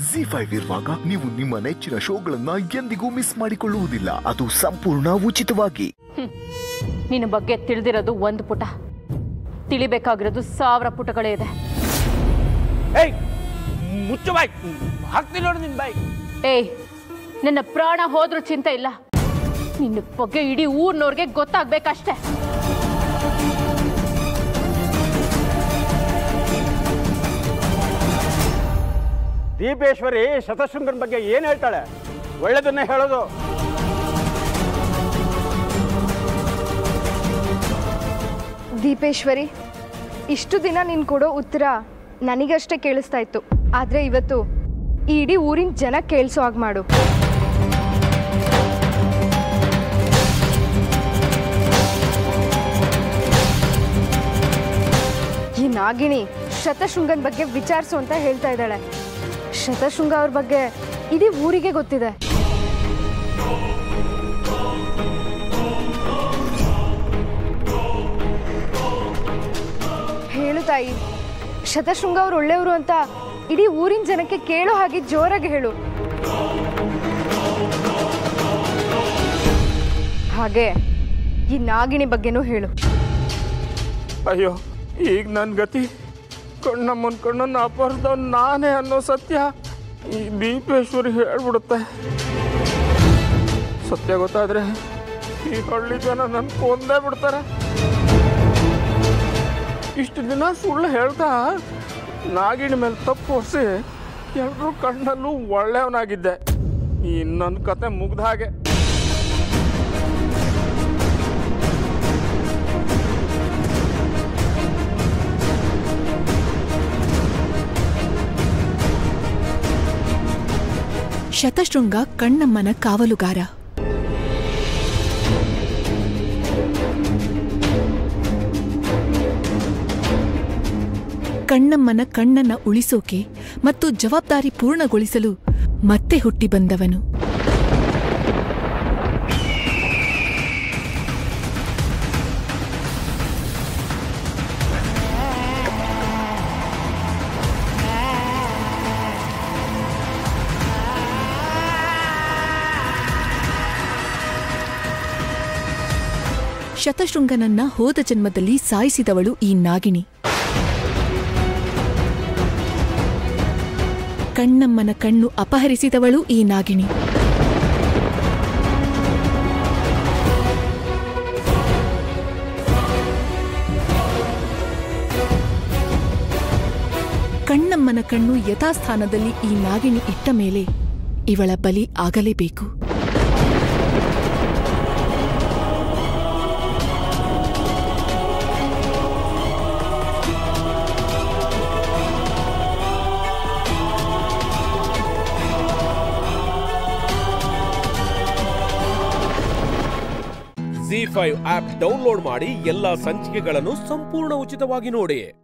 G five ಇರುವಾಗ ನೀವು ನಿಮ್ಮ ನೆಚ್ಚಿನ ಶೋಗಳನ್ನ ಎಂದಿಗೂ ಮಿಸ್ ಮಾಡಿಕೊಳ್ಳುವುದಿಲ್ಲ ಅದು ಸಂಪೂರ್ಣ ಉಚಿತವಾಗಿ ನಿನ್ನ ಬಗ್ಗೆ ತಿಳಿದಿರೋದು ಒಂದು ಪುಟ ತಿಳಿಬೇಕಾಗಿರೋದು ಸಾವಿರ ಪುಟಗಳೇ ಇದೆ ಏಯ್ ಮುಚ್ಚು ಬಾಯ್ ಹಾಕ್ತೀನಿ ನೋಡಿ ನಿನ್ ಬಾಯ್ ಏಯ್ ನನ್ನ ಪ್ರಾಣ ಹೋದ್ರೂ ಚಿಂತೆ ಇಲ್ಲ ನಿನ್ನ ಬಗ್ಗೆ ಇಡೀ ಊರ್ನವ್ರಿಗೆ ಗೊತ್ತಾಗ್ಬೇಕಷ್ಟೇ ದೀಪೇಶ್ವರಿ ಶತಶೃಂಗನ್ ಬಗ್ಗೆ ಏನ್ ಹೇಳ್ತಾಳೆ ಒಳ್ಳೇದನ್ನೇ ಹೇಳೋದು ದೀಪೇಶ್ವರಿ ಇಷ್ಟು ದಿನ ನೀನು ಕೊಡೋ ಉತ್ತರ ನನಗಷ್ಟೇ ಕೇಳಿಸ್ತಾ ಇತ್ತು ಆದರೆ ಇವತ್ತು ಈ ಇಡೀ ಊರಿನ ಜನ ಕೇಳಿಸೋ ಹಾಗೆ ಮಾಡು ಈ ನಾಗಿಣಿ ಶತಶೃಂಗನ್ ಬಗ್ಗೆ ವಿಚಾರಿಸು ಅಂತ ಹೇಳ್ತಾ ಇದ್ದಾಳೆ ಶತಶೃಂಗ ಅವ್ರ ಬಗ್ಗೆ ಇಡೀ ಊರಿಗೆ ಗೊತ್ತಿದೆ ಹೇಳು ತಾಯಿ ಶತಶೃಂಗ ಅವ್ರು ಒಳ್ಳೆಯವರು ಅಂತ ಇಡೀ ಊರಿನ ಜನಕ್ಕೆ ಕೇಳೋ ಹಾಗೆ ಜೋರಾಗಿ ಹೇಳು ಹಾಗೆ ಈ ನಾಗಿಣಿ ಬಗ್ಗೆನೂ ಹೇಳು ಅಯ್ಯೋ ಈಗ ನನ್ನ ಗತಿ ಕಣ್ಣಮ್ಮನ ಕಣ್ಣನ್ನು ಅಪಹರಿದವ್ ನಾನೇ ಅನ್ನೋ ಸತ್ಯ ಈ ದೀಪೇಶ್ವರಿ ಹೇಳ್ಬಿಡುತ್ತೆ ಸತ್ಯ ಗೊತ್ತಾದ್ರೆ ಈ ಹಳ್ಳಿ ಜನ ನನ್ನ ಕೊಂದೇ ಬಿಡ್ತಾರೆ ಇಷ್ಟು ದಿನ ಸುಳ್ಳು ಹೇಳ್ತಾ ನಾಗಿಣಿ ಮೇಲೆ ತಪ್ಪು ಹೊರಿಸಿ ಎಲ್ಲರೂ ಕಣ್ಣಲ್ಲೂ ಒಳ್ಳೆಯವನಾಗಿದ್ದೆ ಈ ನನ್ನ ಕತೆ ಮುಗ್ದ ಹಾಗೆ ಶತಶೃಂಗ ಕಣ್ಣಮ್ಮನ ಕಾವಲುಗಾರ ಕಣ್ಣಮ್ಮನ ಕಣ್ಣನ್ನ ಉಳಿಸೋಕೆ ಮತ್ತು ಜವಾಬ್ದಾರಿ ಪೂರ್ಣಗೊಳಿಸಲು ಮತ್ತೆ ಹುಟ್ಟಿ ಬಂದವನು ಶತಶೃಂಗನನ್ನ ಹೋದ ಜನ್ಮದಲ್ಲಿ ಸಾಯಿಸಿದವಳು ಈ ನಾಗಿಣಿ ಕಣ್ಣಮ್ಮನ ಕಣ್ಣು ಅಪಹರಿಸಿದವಳು ಈ ನಾಗಿಣಿ ಕಣ್ಣಮ್ಮನ ಕಣ್ಣು ಯಥಾಸ್ಥಾನದಲ್ಲಿ ಈ ನಾಗಿಣಿ ಇಟ್ಟ ಮೇಲೆ ಇವಳ ಬಲಿ ಆಗಲೇಬೇಕು ಜಿ ಫೈವ್ ಆಪ್ ಡೌನ್ಲೋಡ್ ಮಾಡಿ ಎಲ್ಲಾ ಸಂಚಿಕೆಗಳನ್ನು ಸಂಪೂರ್ಣ ಉಚಿತವಾಗಿ ನೋಡಿ